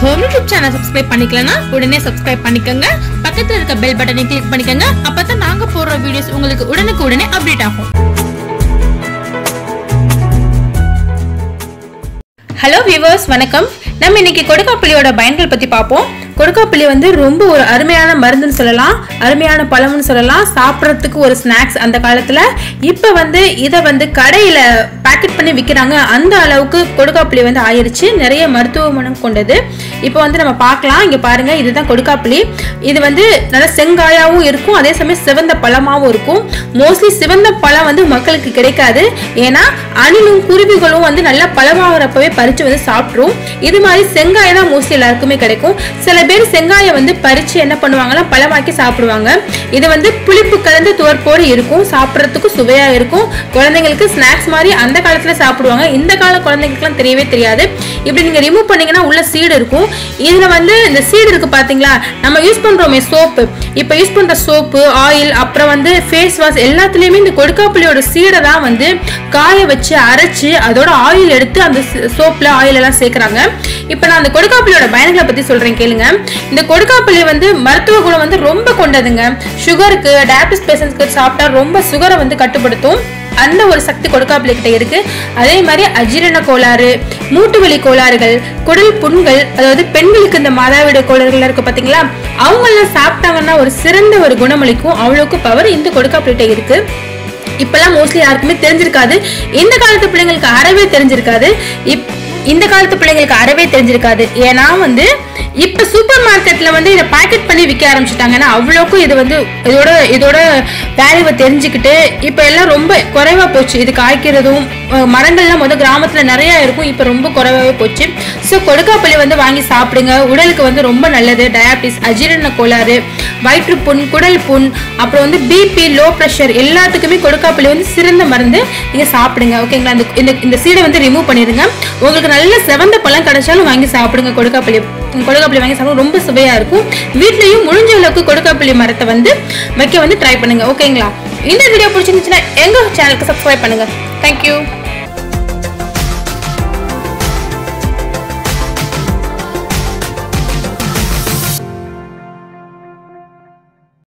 home YouTube channel subscribe பண்ணிக்கலனா உடனே subscribe பண்ணிக்கோங்க பக்கத்துல இருக்க பெல் பட்டனை கிளிக் பண்ணிக்கோங்க அப்பதான் நாங்க போடுற வீடியோஸ் உங்களுக்கு உடனுக்கு உடனே அப்டேட் ஆகும் ஹலோ வியூவர்ஸ் வணக்கம் நம்ம இன்னைக்கு கொடுக்காப்புளியோட பயன்கள் பத்தி பார்ப்போம் கொடுக்காப்புளி வந்து ரொம்ப ஒரு அருமையான மருந்துன்னு சொல்லலாம் அருமையான பழம்னு சொல்லலாம் சாப்பிட்றதுக்கு ஒரு ஸ்நாக்ஸ் அந்த காலத்துல இப்போ வந்து இதை வந்து கடையில பேக்கெட் பண்ணி விற்கிறாங்க அந்த அளவுக்கு கொடுக்காப்புளி வந்து ஆயிருச்சு நிறைய மருத்துவ குணம் கொண்டது இப்போ வந்து நம்ம பார்க்கலாம் இங்க பாருங்க இதுதான் கொடுக்காப்புளி இது வந்து நல்ல செங்காயாவும் இருக்கும் அதே சமயம் சிவந்த பழமாவும் இருக்கும் மோஸ்ட்லி சிவந்த பழம் வந்து மக்களுக்கு கிடைக்காது ஏன்னா அணிலும் குருவிகளும் வந்து நல்லா பழமாகிறப்பவே பறிச்சு வந்து சாப்பிட்ரும் இது மாதிரி செங்காயை தான் மோஸ்ட்லி எல்லாருக்குமே கிடைக்கும் சில பேர் செங்காயை வந்து பறிச்சு என்ன பண்ணுவாங்கன்னா பழமாக்கி சாப்பிடுவாங்க இது வந்து புளிப்பு கலந்து துவர்ப்போடு இருக்கும் சாப்பிட்றதுக்கு சுவையா இருக்கும் குழந்தைங்களுக்கு ஸ்நாக்ஸ் மாதிரி அந்த காலத்துல சாப்பிடுவாங்க இந்த கால குழந்தைங்களுக்குலாம் தெரியவே தெரியாது இப்படி நீங்க ரிமூவ் பண்ணீங்கன்னா உள்ள சீடு இருக்கும் இதுல வந்து இந்த சீடு இருக்கு பாத்தீங்களா நம்ம யூஸ் பண்றோமே சோப்பு இப்போ யூஸ் பண்ற சோப்பு ஆயில் அப்புறம் வந்து ஃபேஸ் வாஷ் எல்லாத்துலயுமே இந்த கொடுக்காப்புளியோட சீடை தான் வந்து காய வச்சு அரைச்சு அதோட ஆயில் எடுத்து அந்த சோப்ல ஆயில் எல்லாம் சேர்க்கறாங்க இப்போ நான் அந்த கொடுக்காப்புளியோட பயன்களை பத்தி சொல்றேன் கேளுங்க இந்த கொடுக்காப்புளி வந்து மருத்துவ குணம் வந்து ரொம்ப கொண்டதுங்க சுகருக்கு டயபிட்டிஸ் பேஷண்ட்ஸ்க்கு சாப்பிட்டா ரொம்ப சுகரை வந்து கட்டுப்படுத்தும் அந்த ஒரு சக்தி கொடுக்காப்புளி கிட்ட இருக்கு அதே மாதிரி அஜீரண கோளாறு மூட்டு வலி கோளாறுகள் குடல் புண்கள் அதாவது பெண்களுக்கு இந்த மாதாவிட கோளாறுகள் இருக்கு பாத்தீங்களா அவங்க எல்லாம் சாப்பிட்டாங்கன்னா ஒரு சிறந்த ஒரு குணமளிக்கும் அவ்வளவுக்கு பவர் இந்த கொடுக்காப்புளிட்ட இருக்கு இப்பெல்லாம் மோஸ்ட்லி யாருக்குமே தெரிஞ்சிருக்காது இந்த காலத்து பிள்ளைங்களுக்கு அறவே தெரிஞ்சிருக்காது இப் இந்த காலத்து பிள்ளைங்களுக்கு அறவே தெரிஞ்சிருக்காது ஏன்னா வந்து இப்ப சூப்பர் மார்க்கெட்ல வந்து இதை பேக்கெட் பண்ணி விற்க ஆரம்பிச்சுட்டாங்க ஏன்னா அவ்வளோக்கும் இது வந்து இதோட இதோட வேல்யூவை தெரிஞ்சுக்கிட்டு இப்ப எல்லாம் ரொம்ப குறைவா போச்சு இது காய்க்கிறதும் அஹ் மரங்கள்லாம் முதல் கிராமத்துல நிறைய இருக்கும் இப்ப ரொம்ப குறைவாவே போச்சு ஸோ கொடுக்காப்புளி வந்து வாங்கி சாப்பிடுங்க உடலுக்கு வந்து ரொம்ப நல்லது டயாபிட்டிஸ் அஜீரண கோளாறு வயிற்றுப்புண் குடல் புண் அப்புறம் வந்து பிபி லோ ப்ரெஷர் எல்லாத்துக்குமே கொடுக்காப்புளி வந்து சிறந்த மருந்து நீங்க சாப்பிடுங்க ஓகேங்களா இந்த இந்த இந்த சீடை வந்து ரிமூவ் பண்ணிடுங்க உங்களுக்கு நல்ல செவந்த பழம் கிடைச்சாலும் வாங்கி சாப்பிடுங்க கொடுக்காப்புளி கொடுக்காப்புளி வாங்கி சாப்பிடுங்க ரொம்ப சுவையா இருக்கும் வீட்லயும் முடிஞ்ச அளவுக்கு கொடுக்காப்புளி மரத்தை வந்து வைக்க வந்து ட்ரை பண்ணுங்க ஓகேங்களா இந்த வீடியோ பிடிச்சிருந்துச்சுன்னா எங்க சேனலுக்கு சப்ஸ்கிரைப் பண்ணுங்க தேங்க்யூ